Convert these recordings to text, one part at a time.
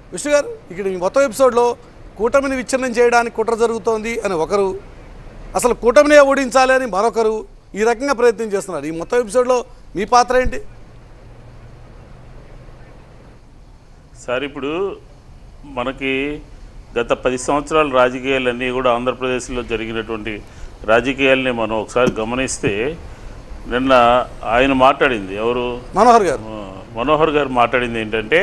విష్ణు గారు ఇక్కడ ఈ మొత్తం ఎపిసోడ్లో కూటమిని విచ్ఛిన్నం చేయడానికి కుట్ర జరుగుతోంది అని ఒకరు అసలు కూటమినే ఓడించాలి అని మరొకరు ఈ రకంగా ప్రయత్నం చేస్తున్నారు ఈ మొత్తం ఎపిసోడ్లో మీ పాత్ర ఏంటి సార్ ఇప్పుడు మనకి గత పది సంవత్సరాల రాజకీయాలన్నీ కూడా ఆంధ్రప్రదేశ్లో జరిగినటువంటి రాజకీయాల్ని మనం ఒకసారి గమనిస్తే నిన్న ఆయన మాట్లాడింది ఎవరు మనోహర్ గారు ఆ, మనోహర్ గారు మాట్లాడింది ఏంటంటే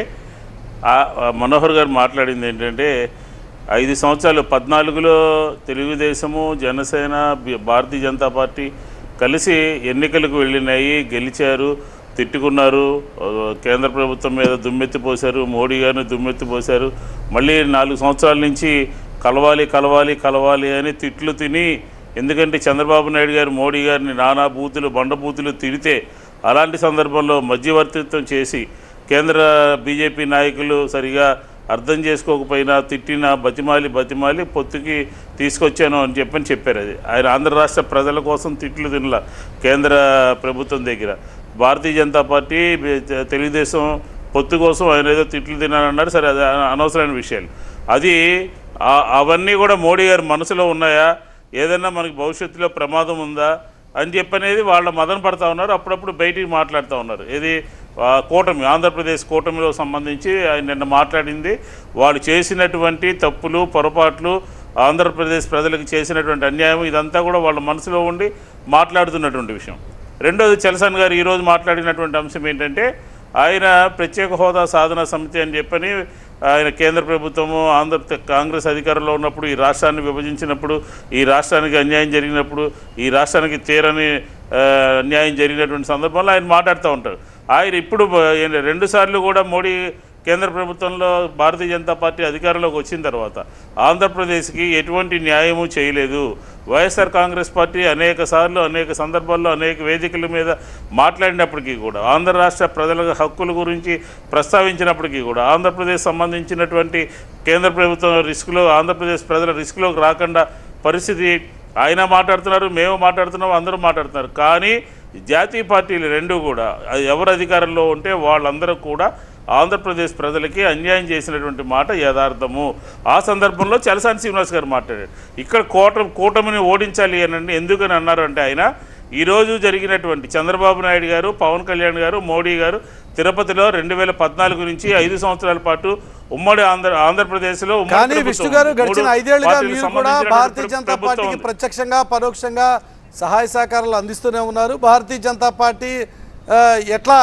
ఆ- ఆ మనోహర్ గారు మాట్లాడింది ఏంటంటే ఐదు సంవత్సరాలు పద్నాలుగులో తెలుగుదేశము జనసేన బి- భారతీయ జనతా పార్టీ కలిసి ఎన్నికలకు వెళ్ళినాయి గెలిచారు తిట్టుకున్నారు ఆ, కేంద్ర ప్రభుత్వం మీద దుమ్మెత్తి పోశారు మోడీ గారిని దుమ్మెత్తి పోశారు మళ్ళీ నాలుగు సంవత్సరాల నుంచి కలవాలి కలవాలి కలవాలి అని తిట్లు తిని ఎందుకంటే చంద్రబాబు నాయుడు గారు మోడీ గారిని నానా బూతులు బండ బూతులు తిడితే అలాంటి సందర్భంలో మధ్యవర్తిత్వం చేసి కేంద్ర బీజేపీ నాయకులు సరిగా అర్థం చేసుకోకపోయినా తిట్టిన బతిమాలి బతిమాలి పొత్తుకి తీసుకొచ్చాను అని చెప్పని చెప్పారు అది ఆయన ఆంధ్ర రాష్ట్ర ప్రజల కోసం తిట్లు తినల కేంద్ర ప్రభుత్వం దగ్గర భారతీయ జనతా పార్టీ బి- తెలుగుదేశం పొత్తు కోసం ఆయన ఏదో తిట్లు తినాలన్నారు సరే అది అనవసరమైన విషయాలు అది ఆ- అవన్నీ కూడా మోడీ గారి మనసులో ఉన్నాయా ఏదైనా మనకి భవిష్యత్తులో ప్రమాదం ఉందా అని చెప్పనేది వాళ్ళ మదన పడతా ఉన్నారు అప్పుడప్పుడు బయటికి మాట్లాడుతూ ఉన్నారు ఇది ఆ, కూటమి ఆంధ్రప్రదేశ్ కూటమిలో సంబంధించి ఆయన నిన్న మాట్లాడింది వాళ్ళు చేసినటువంటి తప్పులు పొరపాట్లు ఆంధ్రప్రదేశ్ ప్రజలకు చేసినటువంటి అన్యాయం ఇదంతా కూడా వాళ్ళ మనసులో ఉండి మాట్లాడుతున్నటువంటి విషయం రెండోది చలసాన్ గారు ఈరోజు మాట్లాడినటువంటి అంశం ఏంటంటే ఆయన ప్రత్యేక హోదా సాధన సమితి అని చెప్పని ఆయన కేంద్ర ప్రభుత్వము ఆంధ్ర కాంగ్రెస్ అధికారంలో ఉన్నప్పుడు ఈ రాష్ట్రాన్ని విభజించినప్పుడు ఈ రాష్ట్రానికి అన్యాయం జరిగినప్పుడు ఈ రాష్ట్రానికి తీరని ఆ, అన్యాయం జరిగినటువంటి సందర్భంలో ఆయన మాట్లాడుతూ ఉంటారు ఆయన ఇప్పుడు ఈయన రెండు సార్లు కూడా మోడీ కేంద్ర ప్రభుత్వంలో భారతీయ జనతా పార్టీ అధికారంలోకి వచ్చిన తర్వాత ఆంధ్రప్రదేశ్కి ఎటువంటి న్యాయము చేయలేదు వైఎస్ఆర్ కాంగ్రెస్ పార్టీ అనేక సార్లు అనేక సందర్భాల్లో అనేక వేదికల మీద మాట్లాడినప్పటికీ కూడా ఆంధ్ర రాష్ట్ర ప్రజల హక్కుల గురించి ప్రస్తావించినప్పటికీ కూడా ఆంధ్రప్రదేశ్ సంబంధించినటువంటి కేంద్ర ప్రభుత్వం రిస్క్లో ఆంధ్రప్రదేశ్ ప్రజల రిస్క్లోకి రాకుండా పరిస్థితి ఆయన మాట్లాడుతున్నారు మేము మాట్లాడుతున్నాం అందరూ మాట్లాడుతున్నారు కానీ జాతీయ పార్టీలు రెండు కూడా అది ఎవరు అధికారంలో ఉంటే వాళ్ళందరూ కూడా ఆంధ్రప్రదేశ్ ప్రజలకి అన్యాయం చేసినటువంటి మాట యథార్థము ఆ సందర్భంలో చలసాని శ్రీనివాస్ గారు మాట్లాడారు ఇక్కడ కూట కూటమిని ఓడించాలి అని ఎందుకని అన్నారు అంటే ఆయన ఈరోజు జరిగినటువంటి చంద్రబాబు నాయుడు గారు పవన్ కళ్యాణ్ గారు మోడీ గారు తిరుపతిలో రెండు వేల పద్నాలుగు నుంచి ఐదు సంవత్సరాల పాటు ఉమ్మడి ఆంధ్ర ఆంధ్రప్రదేశ్లో ఉమ్మడి కానీ ప్రభుత్వం విష్ణు గారు ఉంది. గడిచిన మూడు ఐదేళ్లుగా పార్టీలకు మీరు కూడా సంబంధించినటువంటి భారతీయ జనతా ప్రభుత్వం పార్టీకి ఉంది. ప్రత్యక్షంగా పరోక్షంగా సహాయ సహకారాలు అందిస్తూనే ఉన్నారు భారతీయ జనతా పార్టీ ఆ, ఎట్లా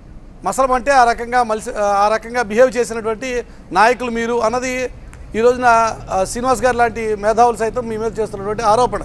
మసలమంటే ఆ రకంగా మలిసి ఆ రకంగా బిహేవ్ చేసినటువంటి నాయకులు మీరు అన్నది ఈ రోజున ఆ, శ్రీనివాస్ గారు లాంటి మేధావులు సైతం మీ మీద చేస్తున్నటువంటి ఆరోపణ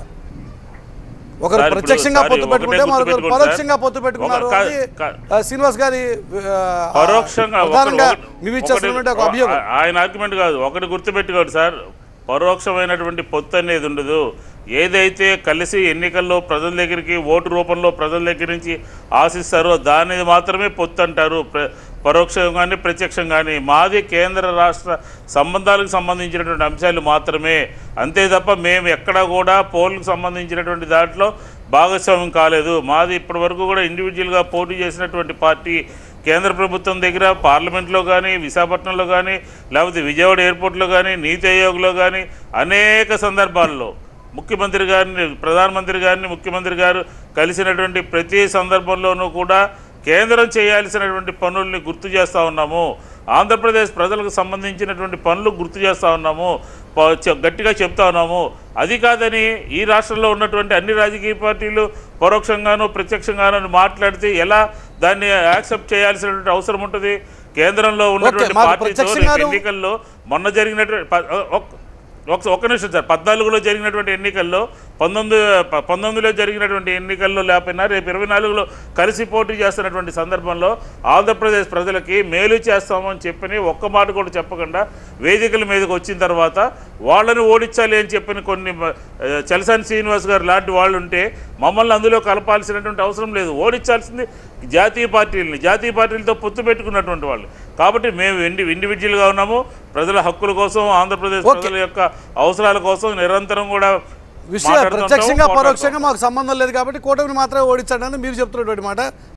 ఒకరు సార్, ఇప్పుడు ప్రత్యక్షంగా సార్, పొత్తు ఒకటే పెట్టుకుంటే గుర్తు మరొకరు పెట్టుకోండి పరోక్షంగా సార్. పొత్తు పెట్టుకున్నారు ఒక- కా- అని కా- ఆ, శ్రీనివాస్ గారి ఆ, పరోక్షంగా ఒకటి- ప్రధానంగా ఒకటి- మీరు ఇచ్చేస్తున్నటువంటి ఒక ఒకటి- అభియోగం ఆ- ఆయన ఆర్గ్యుమెంట్ కాదు ఒకటి గుర్తుపెట్టుకోండి సార్ పరోక్షమైనటువంటి పొత్తు అనేది ఉండదు ఏదైతే కలిసి ఎన్నికల్లో ప్రజల దగ్గరికి ఓటు రూపంలో ప్రజల దగ్గర నుంచి ఆశిస్తారో దానిది మాత్రమే పొత్తు అంటారు ప్ర- పరోక్షం కానీ ప్రత్యక్షం కానీ మాది కేంద్ర రాష్ట్ర సంబంధాలకు సంబంధించినటువంటి అంశాలు మాత్రమే అంతే తప్ప మేము ఎక్కడా కూడా పోల్కు సంబంధించినటువంటి దాంట్లో భాగస్వామ్యం కాలేదు మాది ఇప్పటి వరకు కూడా ఇండివిజువల్గా పోటీ చేసినటువంటి పార్టీ కేంద్ర ప్రభుత్వం దగ్గర పార్లమెంట్లో కానీ విశాఖపట్నంలో కానీ లేకపోతే విజయవాడ ఎయిర్పోర్ట్లో కానీ నీతి ఆయోగ్లో కానీ అనేక సందర్భాల్లో ముఖ్యమంత్రి గారిని ప్రధానమంత్రి గారిని ముఖ్యమంత్రి గారు కలిసినటువంటి ప్రతి సందర్భంలోనూ కూడా కేంద్రం చేయాల్సినటువంటి పనుల్ని గుర్తు చేస్తూ ఉన్నాము ఆంధ్రప్రదేశ్ ప్రజలకు సంబంధించినటువంటి పనులు గుర్తు చేస్తూ ఉన్నాము ప- చె- గట్టిగా చెప్తా ఉన్నాము అది కాదని ఈ రాష్ట్రంలో ఉన్నటువంటి అన్ని రాజకీయ పార్టీలు పరోక్షంగానూ ప్రత్యక్షంగానూ మాట్లాడితే ఎలా దాన్ని యాక్సెప్ట్ చేయాల్సినటువంటి అవసరం ఉంటుంది కేంద్రంలో ఉన్నటువంటి మాకు పార్టీతో రేపు ప్రత్యక్షంగాను- ఎన్నికల్లో మొన్న జరిగినటువంటి ప- ఒక్- ఒక ఒక నిమిషం సార్ పద్నాలుగులో జరిగినటువంటి ఎన్నికల్లో పంతొమ్మిది ప- పంతొమ్మిదిలో జరిగినటువంటి ఎన్నికల్లో లేకపోయినా రేపు ఇరవై నాలుగులో కలిసి పోటీ చేస్తున్నటువంటి సందర్భంలో ఆంధ్రప్రదేశ్ ప్రజలకి మేలు చేస్తామని చెప్పని ఒక్క మాట కూడా చెప్పకుండా వేదికల మీదకి వచ్చిన తర్వాత వాళ్ళని ఓడించాలి అని చెప్పిన కొన్ని మ- ఆ, చలసాని శ్రీనివాస్ గారు లాంటి వాళ్ళు ఉంటే మమ్మల్ని అందులో కలపాల్సినటువంటి అవసరం లేదు ఓడించాల్సింది జాతీయ పార్టీలని జాతీయ పార్టీలతో పొత్తు పెట్టుకున్నటువంటి వాళ్ళు కాబట్టి మేము ఇండి ఇండివిజువల్గా ఉన్నాము ప్రజల హక్కుల కోసం ఆంధ్రప్రదేశ్ ఓకే. ప్రజల యొక్క అవసరాల కోసం నిరంతరం కూడా విషయ మాట్లాడుతుంటాము, ప్రత్యక్షంగా పోరాడుతుంటాము. పరోక్షంగా మాకు సంబంధం లేదు కాబట్టి కూటమిని మాత్రమే ఓడించండి అని మీరు చెప్తున్నటువంటి మాట